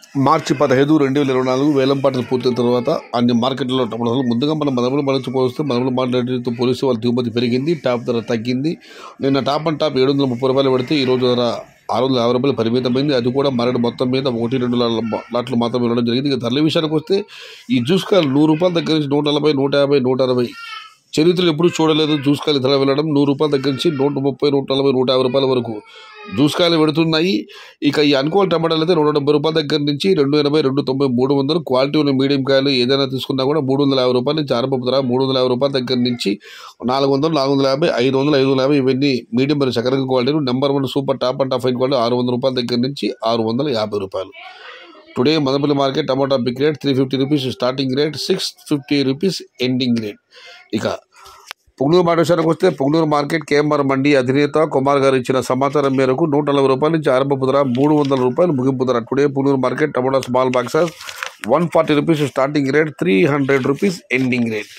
మార్చి పదహైదు రెండు వేల ఇరవై నాలుగు వేలం పాటలు పూర్తయిన తర్వాత అన్ని మార్కెట్లలో టమాటాలు ముందుగా మనం మదములు మరచి పోస్తే మదములు మార్కెట్తో పోలిస్తే వాళ్ళ దిగుమతి పెరిగింది టాప్ ధర తగ్గింది నిన్న టాప్ అండ్ టాప్ ఏడు వందల ముప్పై రూపాయలు పడితే ఈ రోజు ధర ఆరు వందల యాభై రూపాయలు పరిమితమైంది అది కూడా మరడి మొత్తం మీద ఒకటి రెండు లాట్ల- లాట్లు మాత్రమే ఇవ్వడం జరిగింది ఇక ధరల విషయానికి వస్తే ఈ జ్యూస్ కాయలు నూరు రూపాయల దగ్గర నుంచి నూట నలభై నూట యాభై నూట అరవై చరిత్రలు ఎప్పుడు చూడలేదు జ్యూస్ కాయలు ధర వెళ్ళడం నూరు రూపాయల దగ్గర నుంచి నూట ముప్పై నూట నలభై నూట యాభై రూపాయల వరకు జ్యూస్ కాయలు పెడుతున్నాయి ఇక ఈ అనుకోవాలి టమాటాలు అయితే నూట డెబ్బై రూపాయల దగ్గర నుంచి రెండు ఎనభై రెండు తొంభై మూడు వందలు క్వాలిటీ ఉన్న మీడియం కాయలు ఏదైనా తీసుకున్నా కూడా మూడు వందల యాభై రూపాయల నుంచి ఆరంభ ధర మూడు వందల యాభై రూపాయల దగ్గర నుంచి నాలుగు వందలు నాలుగు వందల యాభై ఐదు వందలు ఐదు వందల యాభై ఇవన్నీ మీడియం మరియు సకరంగ క్వాలిటీలు number one super top and top fine quality ఆరు వందల రూపాయల దగ్గర నుంచి ఆరు వందల యాభై రూపాయలు today Madapalli market tomato big rate three fifty rupees starting rate six fifty rupees ending rate ఇక పొంగనూరు మాట విషయానికి వస్తే పొంగనూరు మార్కెట్ కేఎంఆర్ మండి అధినేత కుమార్ గారు ఇచ్చిన సమాచారం మేరకు నూట నలభై రూపాయల నుంచి ఆరంభపు ధర మూడు వందల రూపాయలు ముగింపు ధర today Punganur market tomato small boxes one forty rupees starting rate three hundred rupees ending rate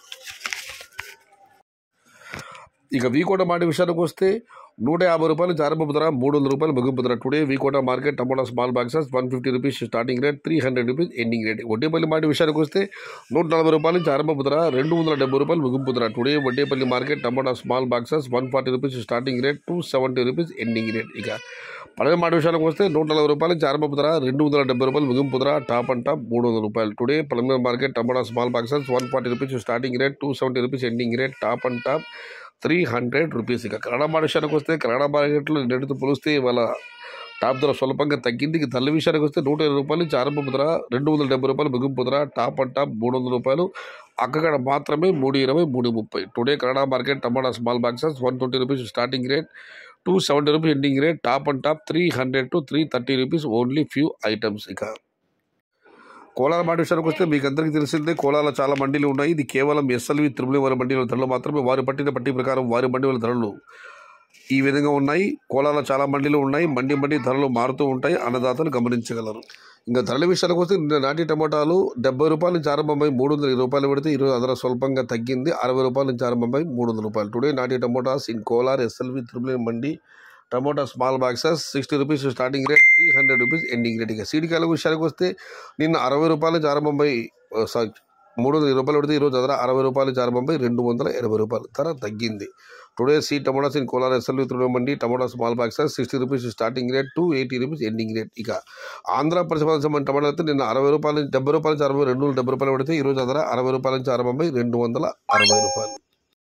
ఇక వీకోట మాట విషయానికి వస్తే నూట యాభై రూపాయలు నుంచి ఆరంభపు ధర మూడు వందల రూపాయలు ముగింపు ధర today V Kota market tomato small boxes one fifty rupees starting rate three hundred rupees ending rate Vaddepalli మాట విషయానికి వస్తే నూట నలభై రూపాయల నుంచి ఆరంభపు ధర రెండు వందల డెబ్బై రూపాయలు ముగింపు ధర today Vaddepalli market tomato small boxes one forty rupees starting rate two seventy rupees ending rate ఇక పడవ మాట విషయానికి వస్తే నూట నలభై రూపాయల నుంచి ఆరంభపు ధర రెండు వందల డెబ్బై రూపాయలు ముగింపు ధర టాప్ అండ్ టాప్ మూడు వందల రూపాయలు today Palamaner market tomato small boxes one forty rupees starting rate two seventy rupees ending rate top and top three hundred rupees ఇక కన్నడ మాట విషయానికి వస్తే కన్నడ మార్కెట్లో నెడుతూ పోలిస్తే వాళ్ళ టాప్ ధర స్వల్పంగా తగ్గింది ఇక ధరల విషయానికి వస్తే నూట ఇరవై రూపాయల నుంచి ఆరంభపు ధర రెండు వందల డెబ్బై రూపాయలు ముగింపు ధర టాప్ అండ్ టాప్ మూడు వందల రూపాయలు అక్కడ మాత్రమే మూడు ఇరవై మూడు ముప్పై today Kannada market tomato small boxes one twenty rupees starting rate two seventy rupees ending rate top and top three hundred to three thirty rupees only few items ఇక కోలాల మాట విషయానికి వస్తే మీకు అందరికీ తెలిసిందే కోలాల చాలా మండీలు ఉన్నాయి ఇది కేవలం ఎస్ఎల్వి త్రిబుల్ వారి మండీల ధరలు మాత్రమే వారి పట్టిన పట్టి ప్రకారం వారి మండీల ధరలు ఈ విధంగా ఉన్నాయి కోలాల చాలా మండీలు ఉన్నాయి మండి మండి ధరలు మారుతూ ఉంటాయి అన్నదాతలు గమనించగలరు ఇంకా ధరల విషయానికి వస్తే నిన్న నాటి టమాటాలు డెబ్బై రూపాయల నుంచి ఆరంభమై మూడు వందల ఇరవై రూపాయలు పెడితే ఈరోజు అదర స్వల్పంగా తగ్గింది అరవై రూపాయల నుంచి ఆరంభమై మూడు వందల రూపాయలు టుడే నాటి tomatoes in Kolar SLV triple mandi tomato small boxes sixty rupees starting rate three hundred rupees ending rate ఇక సీడికాయల విషయానికి వస్తే నిన్న అరవై రూపాయల నుంచి ఆరంభమై సారీ మూడు వందల ఇరవై రూపాయలు పెడితే ఈరోజు ధర అరవై రూపాయల నుంచి ఆరంభమై రెండు వందల ఎనభై రూపాయలు ధర తగ్గింది today see tomatoes in Kolar SL three mandi tomato small boxes sixty rupees starting rate two eighty rupees ending rate ఇక ఆంధ్రప్రదేశ్ సంబంధించిన టమాటా అయితే నిన్న అరవై రూపాయల నుంచి డెబ్బై రూపాయల నుంచి అరవై రెండు వందల డెబ్బై రూపాయలు పెడితే ఈరోజు ధర అరవై రూపాయల నుంచి ఆరంభమై రెండు వందల అరవై రూపాయలు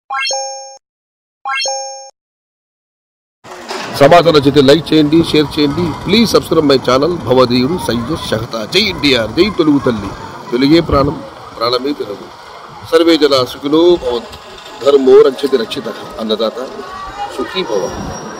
సమాచారం నచ్చితే లైక్ చేయండి షేర్ చేయండి ప్లీజ్ సబ్స్క్రైబ్ మై ఛానల్ భవదీయుడు సయ్యద్ షహతా జై ఎన్టీఆర్ జై తెలుగు తల్లి తెలుగే ప్రాణం ప్రాణమే తెలుగు సర్వే జన సుఖినో భవంతు ధర్మో రక్షతి రక్షిత అన్నదాత సుఖీ భవ